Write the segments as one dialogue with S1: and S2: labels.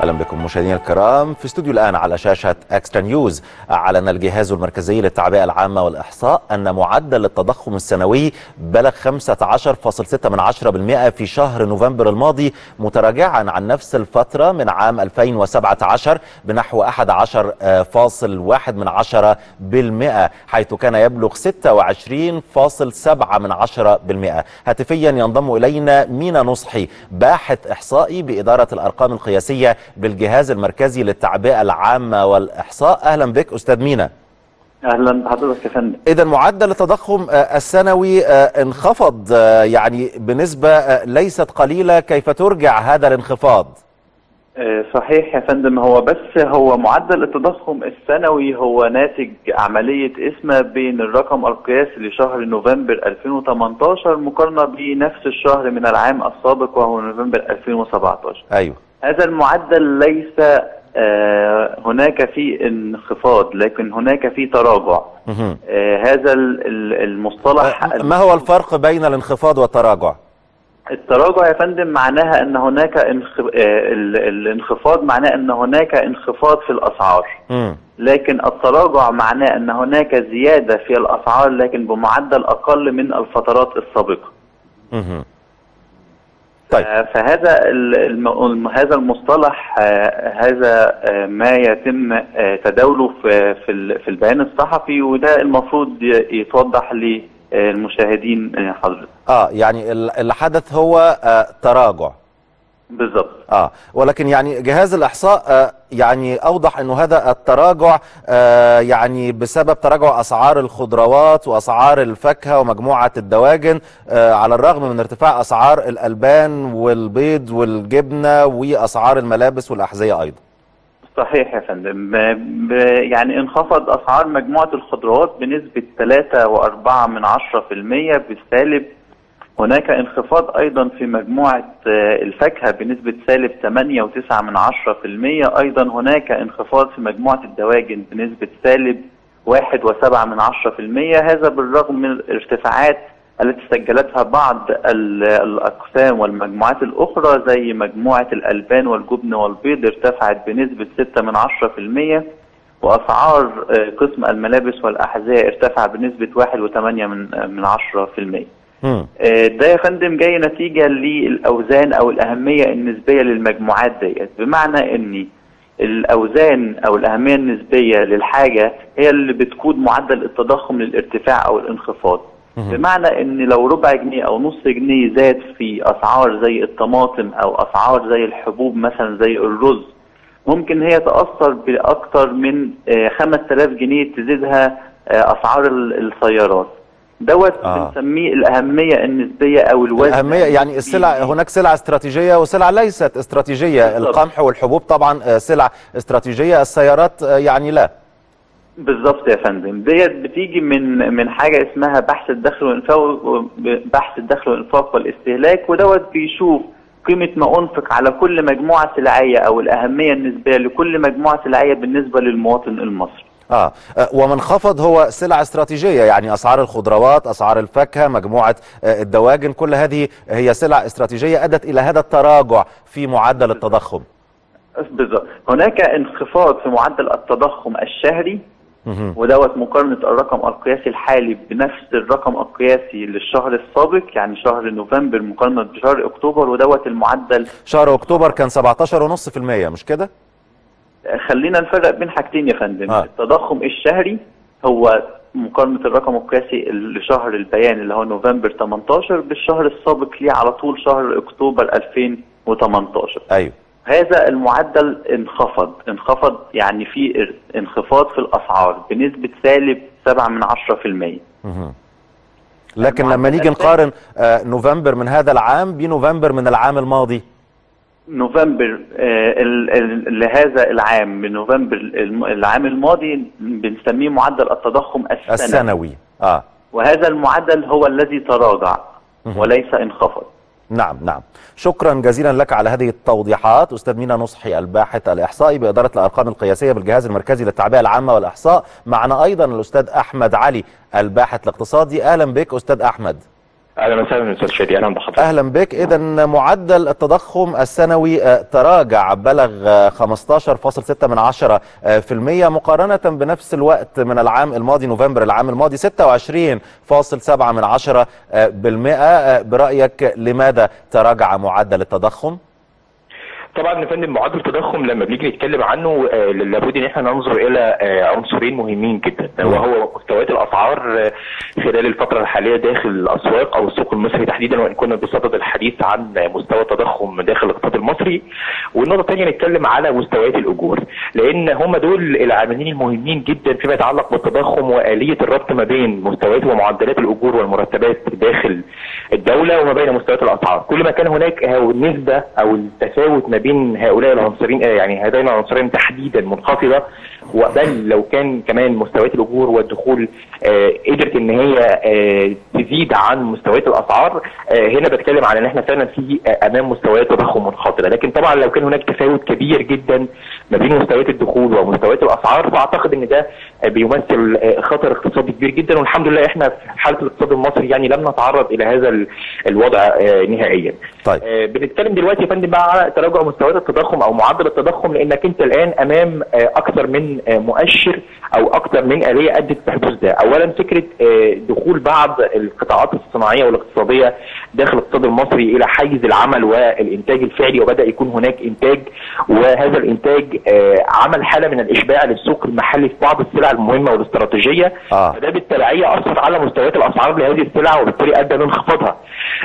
S1: اهلا بكم مشاهدينا الكرام في استوديو الان على شاشه اكسترا نيوز اعلن الجهاز المركزي للتعبئه العامه والاحصاء ان معدل التضخم السنوي بلغ 15.6% في شهر نوفمبر الماضي متراجعا عن نفس الفتره من عام 2017 بنحو 11.1% حيث كان يبلغ 26.7% هاتفيا ينضم الينا مينا نصحي باحث احصائي باداره الارقام القياسيه بالجهاز المركزي للتعبئه العامه والاحصاء اهلا بك استاذ مينا
S2: اهلا بحضرتك يا فندم
S1: اذا معدل التضخم السنوي انخفض يعني بنسبه ليست قليله كيف ترجع هذا الانخفاض
S2: صحيح يا فندم هو بس هو معدل التضخم السنوي هو ناتج عملية اسمة بين الرقم القياسي لشهر نوفمبر 2018 مقارنة بنفس الشهر من العام السابق وهو نوفمبر 2017
S1: ايوه
S2: هذا المعدل ليس آه هناك في انخفاض لكن هناك في تراجع آه هذا المصطلح
S1: ما هو الفرق بين الانخفاض والتراجع؟
S2: التراجع يا فندم معناها ان هناك انخ... الانخفاض معناه ان هناك انخفاض في الاسعار
S1: م.
S2: لكن التراجع معناه ان هناك زياده في الاسعار لكن بمعدل اقل من الفترات السابقه
S1: م. طيب
S2: فهذا الم... هذا المصطلح هذا ما يتم تداوله في في البيان الصحفي وده المفروض يتوضح لي المشاهدين حضرتك
S1: اه يعني اللي حدث هو آه تراجع
S2: بالظبط
S1: اه ولكن يعني جهاز الاحصاء آه يعني اوضح انه هذا التراجع آه يعني بسبب تراجع اسعار الخضروات واسعار الفاكهه ومجموعه الدواجن آه على الرغم من ارتفاع اسعار الالبان والبيض والجبنه واسعار الملابس والاحذيه ايضا
S2: صحيح يا فندم يعني انخفض اسعار مجموعه الخضروات بنسبه 3.4 من 10% بالسالب هناك انخفاض ايضا في مجموعه الفاكهه بنسبه سالب 8.9 من 10% ايضا هناك انخفاض في مجموعه الدواجن بنسبه سالب 1.7 من 10% هذا بالرغم من الارتفاعات التي سجلتها بعض الأقسام والمجموعات الأخرى زي مجموعة الألبان والجبن والبيض ارتفعت بنسبة 6 من 10% وأسعار قسم الملابس والأحذية ارتفع بنسبة 1.8 من من 10%. ده يا فندم جاي نتيجة للأوزان أو الأهمية النسبية للمجموعات ديت بمعنى إن الأوزان أو الأهمية النسبية للحاجة هي اللي بتقود معدل التضخم للارتفاع أو الانخفاض. بمعنى ان لو ربع جنيه او نص جنيه زاد في اسعار زي الطماطم او اسعار زي الحبوب مثلا زي الرز ممكن هي تاثر باكثر من 5000 جنيه تزيدها اسعار السيارات دوت آه. بنسميه الاهميه النسبيه او الوزن
S1: الاهميه يعني السلع هناك سلع استراتيجيه وسلع ليست استراتيجيه بالضبط. القمح والحبوب طبعا سلع استراتيجيه السيارات يعني لا
S2: بالظبط يا فندم ديت بتيجي من من حاجه اسمها بحث الدخل والانفاق بحث الدخل والانفاق والاستهلاك ودوت بيشوف قيمه ما انفق على كل مجموعه سلعيه او الاهميه النسبيه لكل مجموعه سلعيه بالنسبه للمواطن المصري.
S1: آه ومن خفض هو سلع استراتيجية يعني أسعار الخضروات أسعار الفاكهة مجموعة الدواجن كل هذه هي سلع استراتيجية أدت إلى هذا التراجع في معدل التضخم
S2: بالظبط هناك انخفاض في معدل التضخم الشهري ودوت مقارنة الرقم القياسي الحالي بنفس الرقم القياسي للشهر السابق يعني شهر نوفمبر مقارنة بشهر أكتوبر ودوت المعدل
S1: شهر أكتوبر كان 17.5% مش كده؟
S2: خلينا نفرق بين حاجتين يا فندم آه. التضخم الشهري هو مقارنة الرقم القياسي لشهر البيان اللي هو نوفمبر 18 بالشهر السابق ليه على طول شهر أكتوبر 2018
S1: أيوه
S2: هذا المعدل انخفض انخفض يعني في انخفاض في الاسعار بنسبه سالب 7 من 10%
S1: لكن لما نيجي نقارن آه نوفمبر من هذا العام بنوفمبر من العام الماضي
S2: نوفمبر آه لهذا العام من نوفمبر العام الماضي بنسميه معدل التضخم السنوي
S1: السنوي اه
S2: وهذا المعدل هو الذي تراجع وليس انخفض
S1: نعم نعم شكرا جزيلا لك على هذه التوضيحات أستاذ مينا نصحي الباحث الإحصائي بإدارة الأرقام القياسية بالجهاز المركزي للتعبئة العامة والإحصاء معنا أيضا الأستاذ أحمد علي الباحث الاقتصادي أهلا بك أستاذ أحمد
S3: اهلا وسهلا استاذ شادي اهلا بحضرتك
S1: اهلا بك اذا معدل التضخم السنوي آه، تراجع بلغ آه، 15.6 من عشرة آه، في المية مقارنة بنفس الوقت من العام الماضي نوفمبر العام الماضي 26.7 من عشرة آه، بالمئة آه، برأيك لماذا تراجع معدل التضخم؟
S3: طبعا يا فندم معدل التضخم لما بنيجي نتكلم عنه آه، لابد ان احنا ننظر الى آه، عنصرين مهمين جدا وهو مستويات الاسعار آه، خلال الفتره الحاليه داخل الاسواق او السوق المصري تحديدا وان كنا بصدد الحديث عن مستوى التضخم داخل الاقتصاد المصري والنقطه الثانيه نتكلم على مستويات الاجور لان هم دول العاملين المهمين جدا فيما يتعلق بالتضخم واليه الربط ما بين مستويات ومعدلات الاجور والمرتبات داخل الدوله وما بين مستويات الاسعار كل ما كان هناك النسبه او التفاوت ما بين هؤلاء العنصرين آه، يعني هذين العنصرين تحديدا منخفضه وبل لو كان كمان مستويات الاجور والدخول آه، قدرت ان هي آه، تزيد عن مستويات الاسعار آه، هنا بتكلم على ان احنا فعلا في آه، امام مستويات تضخم منخفضه لكن طبعا لو كان هناك تفاوت كبير جدا ما بين مستويات الدخول ومستويات الاسعار فاعتقد ان ده آه، بيمثل آه، خطر اقتصادي كبير جدا والحمد لله احنا في حاله الاقتصاد المصري يعني لم نتعرض الى هذا ال- الوضع آه، نهائيا
S1: طيب
S3: آه، بنتكلم دلوقتي يا فندم بقى على تراجع مستويات التضخم او معدل التضخم لانك انت الان امام آه، اكثر من آه، مؤشر او اكثر من اليه ادت بحدوث ده اولا فكره آه، دخول بعض القطاعات الصناعيه والاقتصاديه داخل الاقتصاد المصري الى حيز العمل والانتاج الفعلي وبدا يكون هناك انتاج وهذا الانتاج آه، عمل حاله من الاشباع للسوق المحلي في بعض السلع المهمه والاستراتيجيه
S1: آه.
S3: فده بالتبعيه اثر على مستويات الاسعار لهذه السلع وبالتالي ادى لانخفاضها.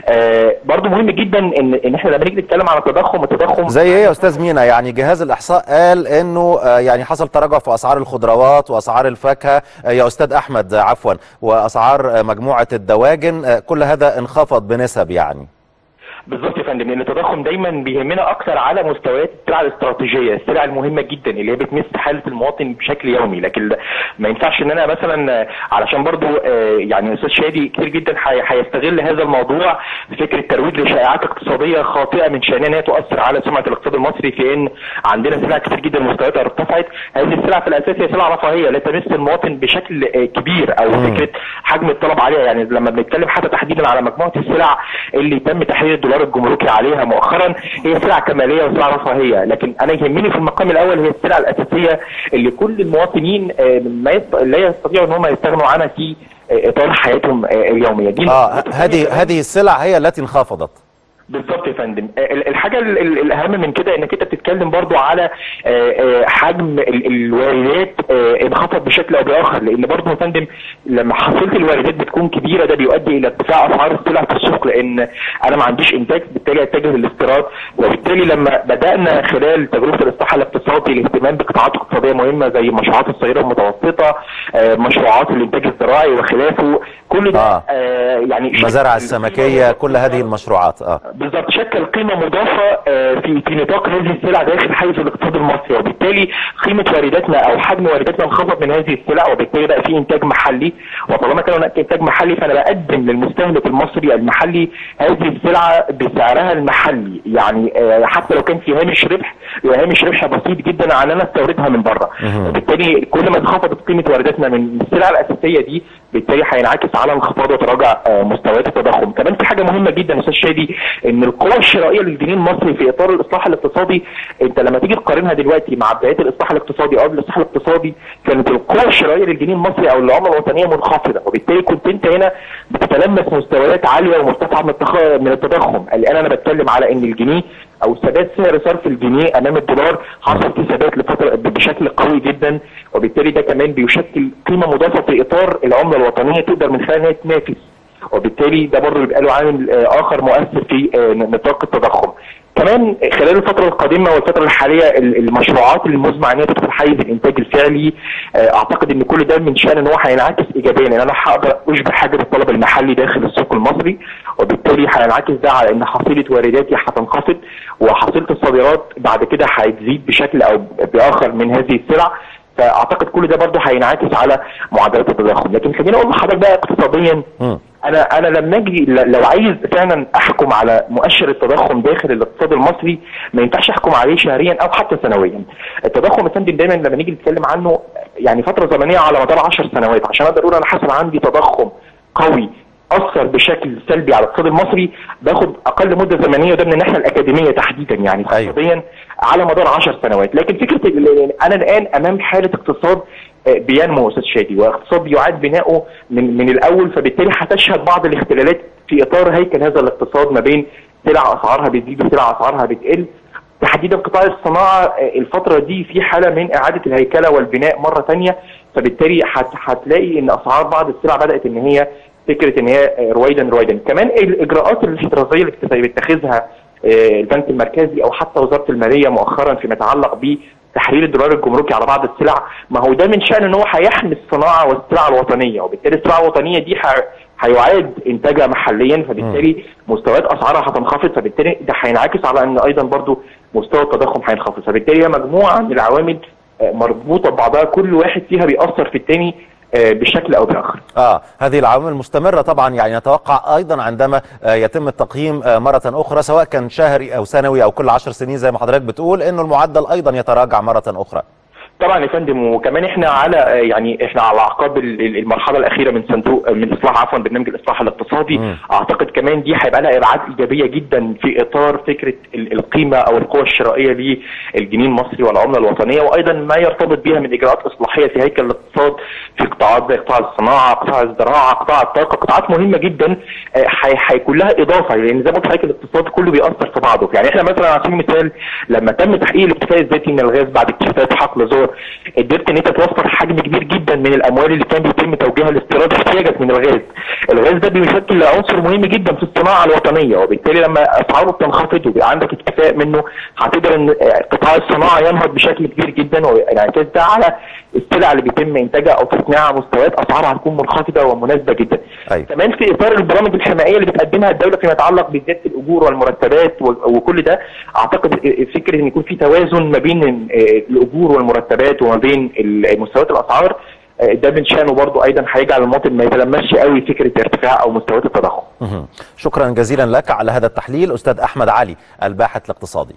S3: آه برضو مهم جدا ان ان احنا لما نيجي نتكلم على التضخم التضخم
S1: زي ايه يا استاذ مينا يعني جهاز الاحصاء قال انه آه، يعني حصل تراجع في اسعار الخضروات واسعار الفاكهه آه، يا استاذ احمد آه، عفوا واسعار آه، مجموعه الدواجن آه، كل هذا انخفض بنسب يعني
S3: بالظبط يا فندم لان التضخم دايما بيهمنا اكثر على مستويات السلع الاستراتيجيه، السلع المهمه جدا اللي هي بتمس حاله المواطن بشكل يومي، لكن ما ينفعش ان انا مثلا آه، علشان برضو آه، يعني الاستاذ شادي كتير جدا حي- هيستغل هذا الموضوع فكره ترويج لشائعات اقتصاديه خاطئه من شانها ان هي تؤثر على سمعه الاقتصاد المصري في ان عندنا سلع كتير جدا مستوياتها ارتفعت، هذه السلع في الاساس هي سلع رفاهيه لا تمس المواطن بشكل آه، كبير او
S1: مم.
S3: فكره حجم الطلب عليها يعني لما بنتكلم حتى تحديدا على مجموعه السلع اللي تم تحرير الدولار الجمركي عليها مؤخرا هي سلع كماليه وسلع رفاهيه لكن انا يهمني في المقام الاول هي السلع الاساسيه اللي كل المواطنين آه، ما يست... لا يستطيعوا ان هم يستغنوا عنها في آه، اطار حياتهم آه، اليوميه دي
S1: اه
S3: النقطة
S1: هذه
S3: الثانية.
S1: هذه السلع هي التي انخفضت
S3: بالظبط يا فندم آه، ال- الحاجه ال- ال- الاهم من كده انك انت بتتكلم برضو على آه، آه، حجم ال- الواردات آه، انخفض بشكل او باخر لان برضو يا فندم لما حصيله الواردات بتكون كبيره ده بيؤدي الى ارتفاع اسعار السلع في السوق لان انا ما عنديش انتاج بالتالي اتجه للاستيراد وبالتالي لما بدانا خلال تجربه الاصلاح الاقتصادي الاهتمام بقطاعات اقتصاديه مهمه زي المشروعات الصغيره والمتوسطه آه، مشروعات الانتاج الزراعي وخلافه كل ده
S1: آه.
S3: آه، يعني
S1: المزارع
S3: شكل-
S1: السمكيه كل هذه المشروعات اه
S3: بالظبط شكل قيمه مضافه آه، في في نطاق هذه السلع داخل حيز الاقتصاد المصري وبالتالي قيمه وارداتنا او حجم وارداتنا انخفض من هذه السلع وبالتالي بقى في انتاج محلي وطالما كان هناك انتاج محلي فانا بقدم للمستهلك المصري المحلي هذه السلعه بسعرها المحلي يعني آه، حتى لو كان في هامش ربح يبقى هامش ربح بسيط جدا عن ان انا استوردها من بره
S1: مهم.
S3: وبالتالي كل ما انخفضت قيمه وارداتنا من السلع الاساسيه دي بالتالي هينعكس على انخفاض وتراجع آه، مستويات التضخم كمان في حاجه مهمه جدا يا استاذ شادي ان القوه الشرائيه للجنيه المصري في اطار الاصلاح الاقتصادي انت لما تيجي تقارنها دلوقتي مع بدايات الاصلاح الاقتصادي او قبل الاصلاح الاقتصادي كانت القوه الشرائيه للجنيه المصري او العمله الوطنيه منخفضه وبالتالي كنت انت هنا بتتلمس مستويات عاليه ومرتفعه من التخ- من التضخم الان انا بتكلم على ان الجنيه او ثبات سعر صرف الجنيه امام الدولار حصل فيه ثبات لفتره بشكل قوي جدا وبالتالي ده كمان بيشكل قيمه مضافه في اطار العمله الوطنيه تقدر من خلالها تنافس وبالتالي ده برضه بيبقى له عامل آه، اخر مؤثر في آه، نطاق التضخم كمان خلال الفترة القادمة والفترة الحالية ال- المشروعات اللي مزمع ان هي تدخل حيز الانتاج الفعلي آه، اعتقد ان كل ده من شان ان هو هينعكس ايجابيا ان انا هقدر اشبع حاجة الطلب المحلي داخل السوق المصري وبالتالي هينعكس ده على ان حصيلة وارداتي هتنخفض وحصيلة الصادرات بعد كده هتزيد بشكل او باخر من هذه السلع فاعتقد كل ده برضه هينعكس على معدلات التضخم لكن خليني اقول لحضرتك بقى اقتصاديا
S1: مم.
S3: انا انا لما اجي ل- لو عايز فعلا احكم على مؤشر التضخم داخل الاقتصاد المصري ما ينفعش احكم عليه شهريا او حتى سنويا التضخم يا فندم دايما لما نيجي نتكلم عنه يعني فتره زمنيه على مدار 10 سنوات عشان اقدر اقول انا حصل عندي تضخم قوي اثر بشكل سلبي على الاقتصاد المصري باخد اقل مده زمنيه وده من الناحيه الاكاديميه تحديدا يعني
S1: أيوة.
S3: اقتصاديا على مدار 10 سنوات لكن فكره ال- ال- انا الان امام حاله اقتصاد آه، بينمو استاذ شادي واقتصاد يعاد بناؤه من من الاول فبالتالي هتشهد بعض الاختلالات في اطار هيكل هذا الاقتصاد ما بين سلع اسعارها بتزيد وسلع اسعارها بتقل تحديدا قطاع الصناعه آه، الفتره دي في حاله من اعاده الهيكله والبناء مره ثانيه فبالتالي هت- هتلاقي ان اسعار بعض السلع بدات ان هي فكره ان هي آه، رويدا رويدا كمان الاجراءات الاحترازيه اللي بتت- بيتخذها آه، البنك المركزي او حتى وزاره الماليه مؤخرا فيما يتعلق بتحرير الدولار الجمركي على بعض السلع ما هو ده من شان ان هو هيحمي الصناعه والسلع الوطنيه وبالتالي السلع الوطنيه دي ح- هيعاد انتاجها محليا فبالتالي مستويات اسعارها هتنخفض فبالتالي ده هينعكس على ان ايضا برضو مستوى التضخم هينخفض فبالتالي هي مجموعه من العوامل آه، مربوطه ببعضها كل واحد فيها بيأثر في الثاني بشكل او باخر
S1: اه هذه العوامل مستمرة طبعا يعني نتوقع ايضا عندما آه، يتم التقييم آه، مرة اخرى سواء كان شهري او سنوي او كل عشر سنين زي ما حضرتك بتقول انه المعدل ايضا يتراجع مرة اخرى
S3: طبعا يا فندم وكمان احنا على يعني احنا على اعقاب ال- ال- المرحله الاخيره من صندوق من اصلاح عفوا برنامج الاصلاح الاقتصادي
S1: مم.
S3: اعتقد كمان دي هيبقى لها ابعاد ايجابيه جدا في اطار فكره ال- القيمه او القوه الشرائيه للجنيه المصري والعمله الوطنيه وايضا ما يرتبط بها من اجراءات اصلاحيه في هيكل الاقتصاد في قطاعات زي قطاع الصناعه، قطاع الزراعه، قطاع الطاقه، قطاعات مهمه جدا آه، هي- هيكون لها اضافه لان زي ما قلت هيكل الاقتصاد كله بيأثر في بعضه، يعني احنا مثلا على سبيل المثال لما تم تحقيق الاكتفاء الذاتي من الغاز بعد اكتشافات حقل زور قدرت ان انت توفر حجم كبير جدا من الاموال اللي كان بيتم توجيهها لاستيراد احتياجك من الغاز. الغاز ده بيشكل عنصر مهم جدا في الصناعه الوطنيه وبالتالي لما اسعاره بتنخفض وبيبقى عندك اكتفاء منه هتقدر ان آه، قطاع الصناعه ينهض بشكل كبير جدا وانعكاس ده على السلع اللي بيتم انتاجها او تصنيعها مستويات اسعارها هتكون منخفضه ومناسبه جدا.
S1: أيوة.
S3: كمان في اطار البرامج الحمائيه اللي بتقدمها الدوله فيما يتعلق بزياده الاجور والمرتبات و- وكل ده اعتقد فكره ان يكون في توازن ما بين آه، الاجور والمرتبات وما بين ال- مستويات الاسعار آه، ده من شانه برضه ايضا هيجعل المواطن ما يتلمسش قوي فكره ارتفاع او مستويات التضخم.
S1: مهم. شكرا جزيلا لك على هذا التحليل أستاذ أحمد علي الباحث الاقتصادي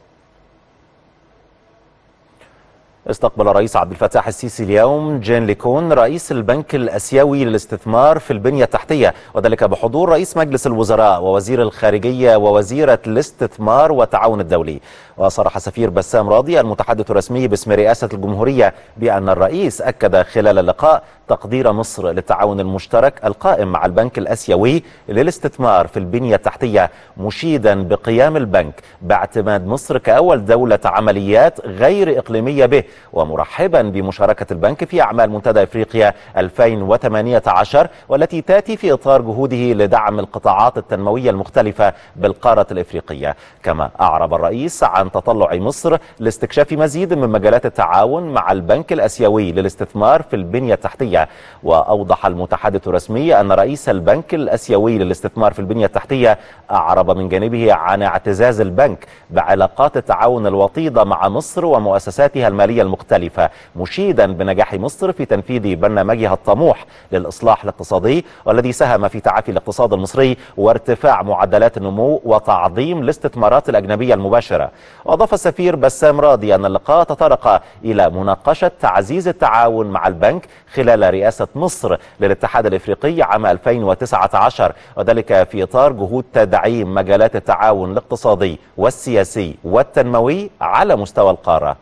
S1: استقبل الرئيس عبد الفتاح السيسي اليوم جين ليكون رئيس البنك الاسيوي للاستثمار في البنيه التحتيه وذلك بحضور رئيس مجلس الوزراء ووزير الخارجيه ووزيره الاستثمار والتعاون الدولي وصرح سفير بسام راضي المتحدث الرسمي باسم رئاسه الجمهوريه بان الرئيس اكد خلال اللقاء تقدير مصر للتعاون المشترك القائم مع البنك الاسيوي للاستثمار في البنيه التحتيه مشيدا بقيام البنك باعتماد مصر كاول دوله عمليات غير اقليميه به ومرحبا بمشاركه البنك في اعمال منتدى افريقيا 2018 والتي تاتي في اطار جهوده لدعم القطاعات التنمويه المختلفه بالقاره الافريقيه كما اعرب الرئيس عن تطلع مصر لاستكشاف مزيد من مجالات التعاون مع البنك الاسيوي للاستثمار في البنيه التحتيه واوضح المتحدث الرسمي ان رئيس البنك الاسيوي للاستثمار في البنيه التحتيه اعرب من جانبه عن اعتزاز البنك بعلاقات التعاون الوطيده مع مصر ومؤسساتها الماليه المختلفه مشيدا بنجاح مصر في تنفيذ برنامجها الطموح للاصلاح الاقتصادي والذي ساهم في تعافي الاقتصاد المصري وارتفاع معدلات النمو وتعظيم الاستثمارات الاجنبيه المباشره واضاف السفير بسام راضي ان اللقاء تطرق الى مناقشه تعزيز التعاون مع البنك خلال رئاسه مصر للاتحاد الافريقي عام 2019 وذلك في اطار جهود تدعيم مجالات التعاون الاقتصادي والسياسي والتنموي على مستوى القاره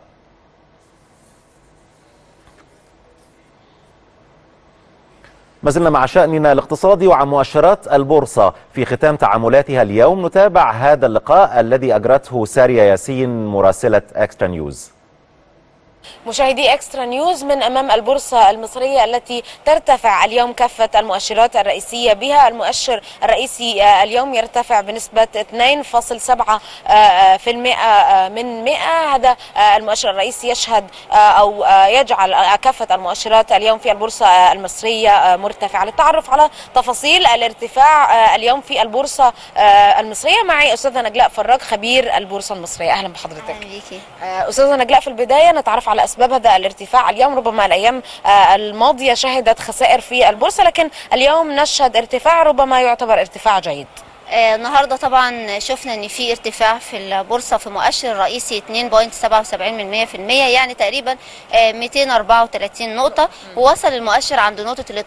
S1: ما زلنا مع شأننا الاقتصادي وعن مؤشرات البورصة في ختام تعاملاتها اليوم نتابع هذا اللقاء الذي أجرته سارية ياسين مراسلة اكسترا نيوز
S4: مشاهدي اكسترا نيوز من امام البورصه المصريه التي ترتفع اليوم كافه المؤشرات الرئيسيه بها المؤشر الرئيسي آه، اليوم يرتفع بنسبه 2.7% آه، في المئة آه، من 100 هذا آه، المؤشر الرئيسي يشهد آه، او آه، يجعل آه، كافه المؤشرات اليوم في البورصه آه، المصريه آه، مرتفعه للتعرف على تفاصيل الارتفاع آه، اليوم في البورصه آه، المصريه معي استاذه نجلاء فراج خبير البورصه المصريه اهلا بحضرتك
S5: اهلا بيكي
S4: آه، استاذه نجلاء في البدايه نتعرف على اسباب هذا الارتفاع اليوم ربما الايام آه، الماضيه شهدت خسائر في البورصه لكن اليوم نشهد ارتفاع ربما يعتبر ارتفاع جيد
S5: آه، النهارده طبعا شفنا ان في ارتفاع في البورصه في مؤشر رئيسي 2.77% يعني تقريبا آه، 234 نقطه ووصل المؤشر عند نقطه ال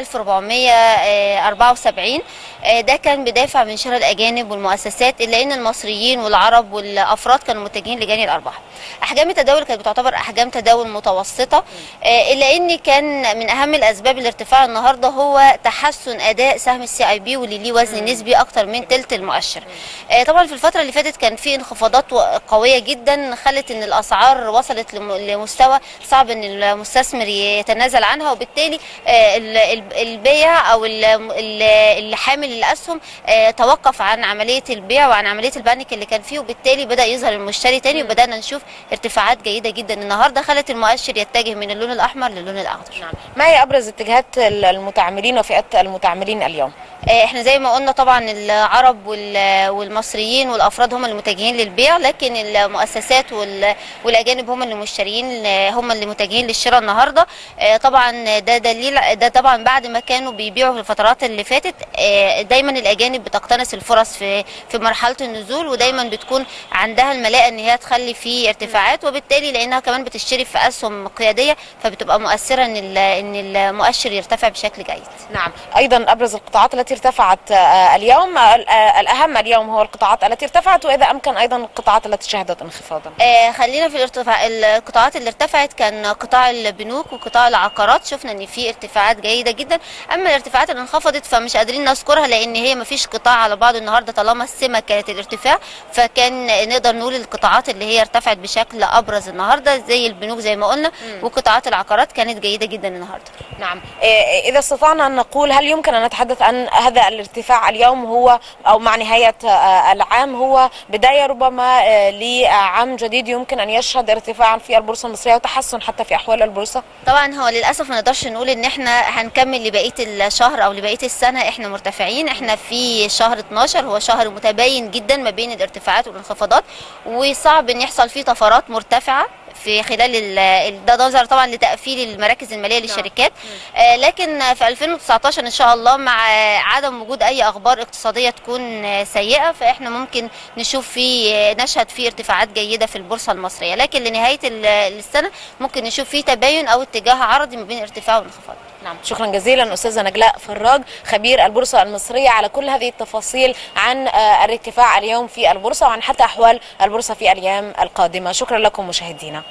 S5: 12474 آه، ده كان بدافع من شراء الاجانب والمؤسسات الا ان المصريين والعرب والافراد كانوا متجهين لجاني الارباح احجام التداول كانت بتعتبر احجام تداول متوسطه آه، الا ان كان من اهم الاسباب الارتفاع النهارده هو تحسن اداء سهم السي اي بي واللي ليه وزن نسبي اكتر من تلت المؤشر آه، طبعا في الفتره اللي فاتت كان في انخفاضات و- قويه جدا خلت ان الاسعار وصلت لم- لمستوى صعب ان المستثمر يتنازل عنها وبالتالي آه، ال- ال- البيع او ال- ال- اللي حامل الاسهم آه، توقف عن عمليه البيع وعن عمليه البانيك اللي كان فيه وبالتالي بدا يظهر المشتري تاني وبدانا نشوف ارتفاعات جيده جدا النهارده خلت المؤشر يتجه من اللون الاحمر للون الاخضر
S4: نعم ما هي ابرز اتجاهات المتعاملين وفئات المتعاملين اليوم
S5: آه، احنا زي ما قلنا طبعا العرب وال- والمصريين والافراد هم المتجهين للبيع لكن المؤسسات وال- والاجانب هم اللي مشترين آه، هم اللي متجهين للشراء النهارده آه، طبعا ده دليل ده طبعا بعد ما كانوا بيبيعوا في الفترات اللي فاتت آه، دايما الاجانب بتقتنص الفرص في في مرحله النزول ودايما بتكون عندها الملاءه ان هي تخلي في ارتفاعات وبالتالي لانها كمان بتشتري في اسهم قياديه فبتبقى مؤثره ان ال- ان المؤشر يرتفع بشكل جيد
S4: نعم ايضا ابرز القطاعات التي ارتفعت آه، اليوم آه، آه، الاهم اليوم هو القطاعات التي ارتفعت واذا امكن ايضا القطاعات التي شهدت انخفاضا
S5: آه خلينا في الارتفاع القطاعات اللي ارتفعت كان قطاع البنوك وقطاع العقارات شفنا ان في ارتفاعات جيده جدا اما الارتفاعات اللي انخفضت فمش قادرين نذكرها لان هي ما فيش قطاع على بعضه النهارده طالما السمه كانت الارتفاع فكان نقدر نقول القطاعات اللي هي ارتفعت بشكل ابرز النهارده زي البنوك زي ما قلنا وقطاعات العقارات كانت جيده جدا النهارده
S4: نعم آه، اذا استطعنا ان نقول هل يمكن ان نتحدث عن هذا الارتفاع اليوم هو او مع نهايه آه، العام هو بدايه ربما آه، لعام جديد يمكن ان يشهد ارتفاعا في البورصه المصريه وتحسن حتى في احوال البورصه
S5: طبعا هو للاسف ما نقدرش نقول ان احنا هنكمل لبقيه الشهر او لبقيه السنه احنا مرتفعين احنا في شهر 12 هو شهر متباين جدا ما بين الارتفاعات والانخفاضات وصعب ان يحصل فيه طفرات مرتفعه في خلال ال- ال- ده نظرا طبعا لتقفيل المراكز الماليه للشركات آه لكن في 2019 ان شاء الله مع عدم وجود اي اخبار اقتصاديه تكون آه، سيئه فاحنا ممكن نشوف في آه، نشهد في ارتفاعات جيده في البورصه المصريه لكن لنهايه ال- السنه ممكن نشوف في تباين او اتجاه عرضي ما بين ارتفاع وانخفاض
S4: نعم شكرا جزيلا استاذه نجلاء فراج خبير البورصه المصريه على كل هذه التفاصيل عن آه، الارتفاع اليوم في البورصه وعن حتى احوال البورصه في الايام القادمه شكرا لكم مشاهدينا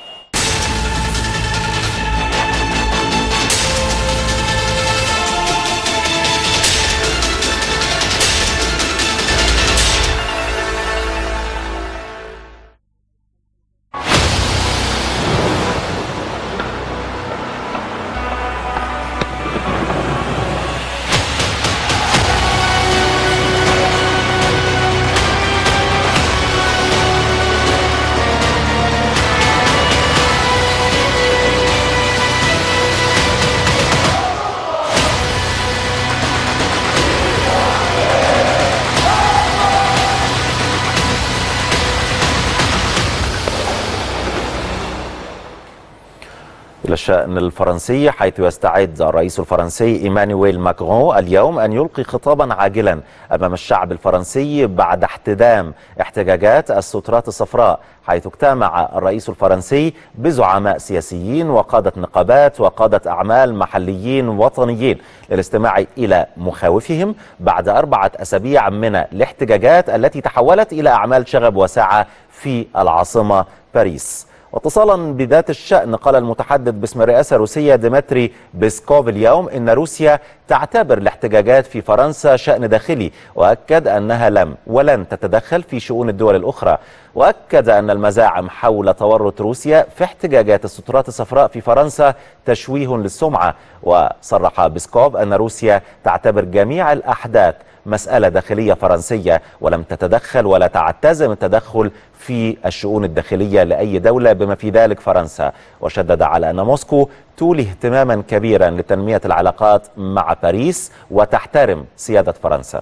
S1: إلى الشأن الفرنسي حيث يستعد الرئيس الفرنسي إيمانويل ماكرون اليوم أن يلقي خطابا عاجلا أمام الشعب الفرنسي بعد احتدام احتجاجات السترات الصفراء حيث اجتمع الرئيس الفرنسي بزعماء سياسيين وقادة نقابات وقادة أعمال محليين وطنيين للاستماع إلى مخاوفهم بعد أربعة أسابيع من الاحتجاجات التي تحولت إلى أعمال شغب وساعة في العاصمة باريس واتصالا بذات الشأن قال المتحدث باسم الرئاسة الروسية ديمتري بيسكوف اليوم إن روسيا تعتبر الاحتجاجات في فرنسا شأن داخلي وأكد أنها لم ولن تتدخل في شؤون الدول الأخرى وأكد أن المزاعم حول تورط روسيا في احتجاجات السترات الصفراء في فرنسا تشويه للسمعة وصرح بيسكوف أن روسيا تعتبر جميع الأحداث مسألة داخلية فرنسية ولم تتدخل ولا تعتزم التدخل في الشؤون الداخلية لأي دولة بما في ذلك فرنسا وشدد على أن موسكو تولي اهتماما كبيرا لتنمية العلاقات مع باريس وتحترم سيادة فرنسا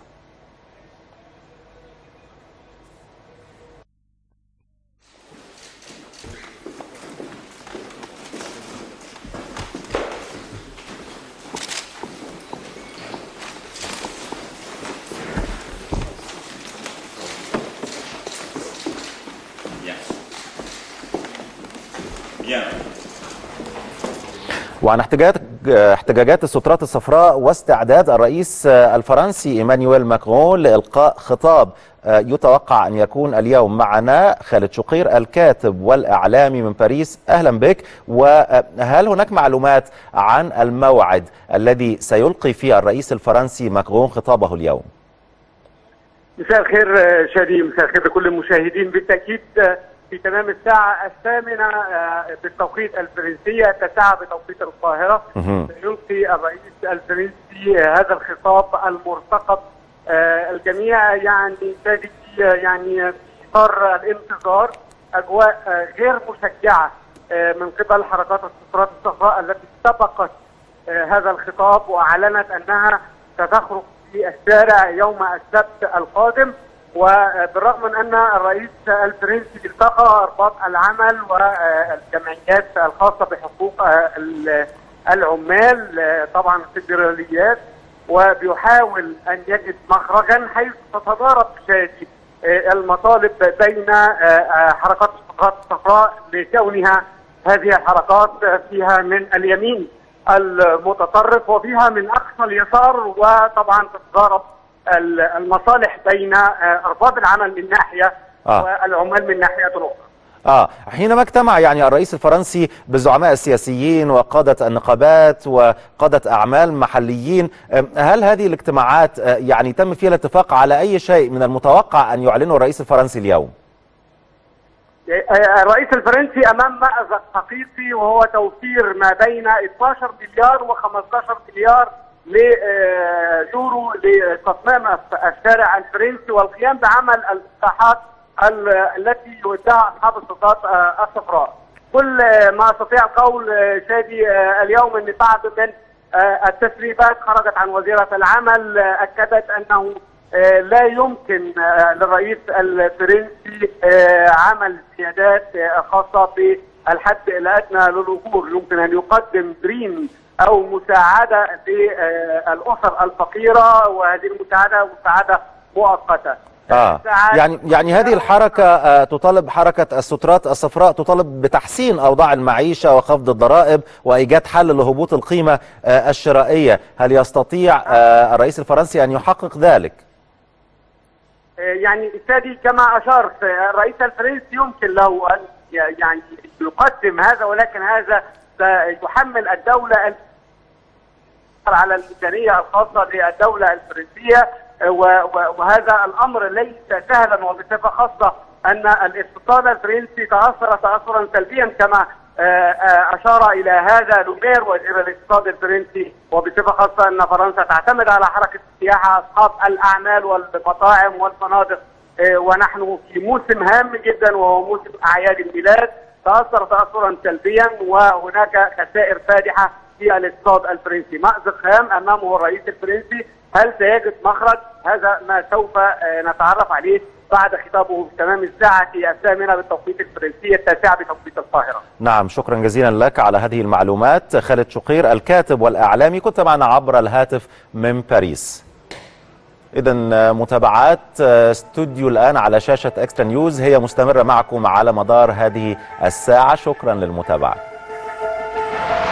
S1: وعن احتجاجات احتجاجات السترات الصفراء واستعداد الرئيس الفرنسي ايمانويل ماكرون لالقاء خطاب يتوقع ان يكون اليوم معنا خالد شقير الكاتب والاعلامي من باريس اهلا بك وهل هناك معلومات عن الموعد الذي سيلقي فيه الرئيس الفرنسي ماكرون خطابه اليوم؟
S6: مساء الخير شادي مساء الخير لكل المشاهدين بالتاكيد في تمام الساعة الثامنة بالتوقيت الفرنسية التاسعة بتوقيت القاهرة يلقي الرئيس الفرنسي هذا الخطاب المرتقب الجميع يعني شادي يعني في إطار الانتظار أجواء غير مشجعة من قبل حركات السترات الصفراء التي سبقت هذا الخطاب وأعلنت أنها ستخرج في الشارع يوم السبت القادم وبالرغم من ان الرئيس الفرنسي التقى ارباط العمل والجمعيات الخاصه بحقوق العمال طبعا الفيدراليات وبيحاول ان يجد مخرجا حيث تتضارب شادي المطالب بين حركات الصفراء الصفراء لكونها هذه الحركات فيها من اليمين المتطرف وفيها من اقصى اليسار وطبعا تتضارب المصالح بين ارباب العمل من ناحيه آه. والعمال من ناحيه اخرى.
S1: اه حينما اجتمع يعني الرئيس الفرنسي بالزعماء السياسيين وقاده النقابات وقاده اعمال محليين هل هذه الاجتماعات يعني تم فيها الاتفاق على اي شيء من المتوقع ان يعلنه الرئيس الفرنسي اليوم؟
S6: الرئيس الفرنسي امام مأزق حقيقي وهو توفير ما بين 12 مليار و15 مليار ليورو لتصميم الشارع الفرنسي والقيام بعمل الاصلاحات التي يودعها اصحاب السلطات الصفراء. كل ما استطيع القول شادي اليوم ان بعض من التسريبات خرجت عن وزيره العمل اكدت انه لا يمكن للرئيس الفرنسي عمل زيادات خاصه بالحد الادنى للاجور يمكن ان يقدم دريم او مساعده للاسر الفقيره وهذه المساعده مساعده مؤقته.
S1: اه يعني يعني هذه الحركه آه تطالب حركه السترات الصفراء تطالب بتحسين اوضاع المعيشه وخفض الضرائب وايجاد حل لهبوط القيمه آه الشرائيه، هل يستطيع آه الرئيس الفرنسي ان يحقق ذلك؟
S6: يعني السادي كما اشرت الرئيس الفرنسي يمكن له ان يعني يقدم هذا ولكن هذا سيحمل الدوله على الميزانيه الخاصه للدوله الفرنسيه وهذا الامر ليس سهلا وبصفه خاصه ان الاقتصاد الفرنسي تاثر تاثرا سلبيا كما اشار الى هذا لومير وزير الاقتصاد الفرنسي وبصفه خاصه ان فرنسا تعتمد على حركه السياحه اصحاب الاعمال والمطاعم والفنادق ونحن في موسم هام جدا وهو موسم اعياد الميلاد تاثر تاثرا سلبيا وهناك خسائر فادحه في الاقتصاد الفرنسي مأزق هام امامه الرئيس الفرنسي هل سيجد مخرج هذا ما سوف نتعرف عليه بعد خطابه في تمام الساعة الثامنة بالتوقيت الفرنسي التاسعة بتوقيت القاهرة
S1: نعم شكرا جزيلا لك على هذه المعلومات خالد شقير الكاتب والإعلامي كنت معنا عبر الهاتف من باريس إذا متابعات استوديو الآن على شاشة إكسترا نيوز هي مستمرة معكم على مدار هذه الساعة شكرا للمتابعة